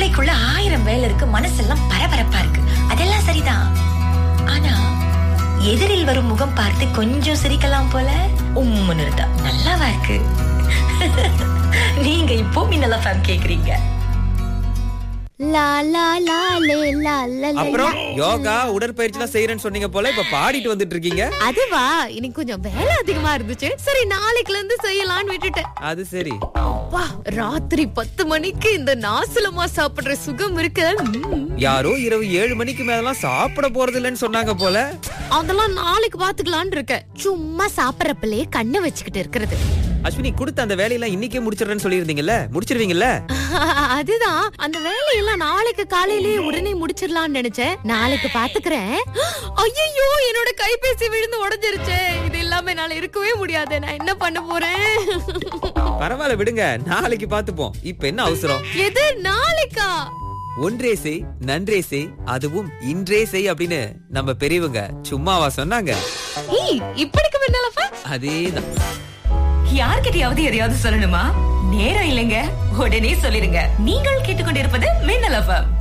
மூளைக்குள்ள ஆயிரம் வேலை இருக்கு மனசெல்லாம் பரபரப்பா இருக்கு அதெல்லாம் சரிதான் ஆனா எதிரில் வரும் முகம் பார்த்து கொஞ்சம் சிரிக்கலாம் போல உம்முன்னு இருந்தா நல்லாவா இருக்கு நீங்க இப்போ மின்னலா ஃபேம் கேக்குறீங்க லா லா லா லே லா லா லே. அப்புறம் யோகா உடற்பயிற்சி எல்லாம் செய்யறேன்னு சொன்னீங்க போல இப்ப பாடிட்டு வந்துட்டு இருக்கீங்க அதுவா இன்னைக்கு கொஞ்சம் வேலை அதிகமா இருந்துச்சு சரி நாளைக்குல இருந்து செய்யலாம்னு விட்டுட்டேன் அது சரி அப்பா ராத்திரி பத்து மணிக்கு இந்த நாசலமா சாப்பிடுற சுகம் இருக்கு ம். யாரோ இரவு ஏழு மணிக்கு மேலாம் சாப்பிட போறது இல்லைன்னு சொன்னாங்க போல அதெல்லாம் நாளைக்கு பாத்துக்கலாம்னு இருக்கேன் சும்மா சாப்பிடறப்பலே கண்ணை வச்சுக்கிட்டு இருக்கிறது அஸ்வினி கொடுத்த அந்த வேலையெல்லாம் இன்னைக்கே முடிச்சிடுறேன்னு சொல்லியிருந்தீங்கல்ல முடிச்சிருவீங்கல்ல அதுதான் அந்த வேலையெல்லாம் நாளைக்கு காலையிலேயே உடனே முடிச்சிடலாம்னு நினைச்சேன் நாளைக்கு பாத்துக்கிறேன் ஐயோ என்னோட கைபேசி விழுந்து உடைஞ்சிருச்சே இது இல்லாம என்னால இருக்கவே முடியாது நான் என்ன பண்ண போறேன் பரவாயில்ல விடுங்க நாளைக்கு பாத்துப்போம் இப்ப என்ன அவசரம் எது நாளைக்கா ஒன்றே செய் நன்றே செய் அதுவும் இன்றே செய் அப்படின்னு நம்ம பெரியவங்க சும்மாவா சொன்னாங்க ஏய் இப்படிக்கு முன்னாலப்பா அதேதான் யார்கிட்டயாவது எதையாவது சொல்லணுமா நேரம் இல்லைங்க உடனே சொல்லிருங்க நீங்கள் கேட்டுக்கொண்டிருப்பது மின்னல் எஃப்எம்